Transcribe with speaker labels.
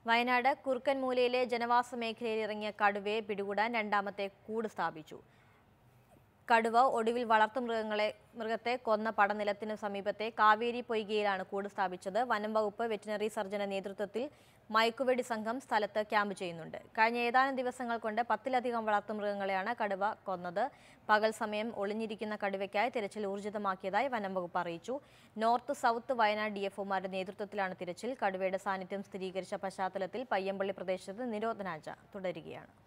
Speaker 1: വയനാട് കുറുക്കൻമൂലയിലെ ജനവാസ മേഖലയിൽ ഇറങ്ങിയ കടുവയെ പിടികൂടാൻ രണ്ടാമത്തെ കൂട് സ്ഥാപിച്ചു കടുവ ഒടുവിൽ വളർത്തുമൃഗങ്ങളെ മൃഗത്തെ കൊന്ന പടനിലത്തിനു സമീപത്തെ കാവേരി പൊയ്കയിലാണ് കൂട് സ്ഥാപിച്ചത് വനം വകുപ്പ് വെറ്റിനറി സർജന്റെ നേതൃത്വത്തിൽ മയക്കുവെടി സംഘം സ്ഥലത്ത് ക്യാമ്പ് ചെയ്യുന്നുണ്ട് കഴിഞ്ഞ ഏതാനും ദിവസങ്ങൾ കൊണ്ട് പത്തിലധികം വളർത്തുമൃഗങ്ങളെയാണ് കടുവ കൊന്നത് പകൽ സമയം ഒളിഞ്ഞിരിക്കുന്ന കടുവയ്ക്കായി തിരച്ചിൽ ഊർജിതമാക്കിയതായി വനം വകുപ്പ് അറിയിച്ചു നോർത്ത് സൗത്ത് വയനാട് ഡിഎഫ്ഒമാരുടെ നേതൃത്വത്തിലാണ് തിരച്ചിൽ കടുവയുടെ സാന്നിധ്യം സ്ഥിരീകരിച്ച പശ്ചാത്തലത്തിൽ പയ്യമ്പള്ളി പ്രദേശത്ത് നിരോധനാജ്ഞ തുടരുകയാണ്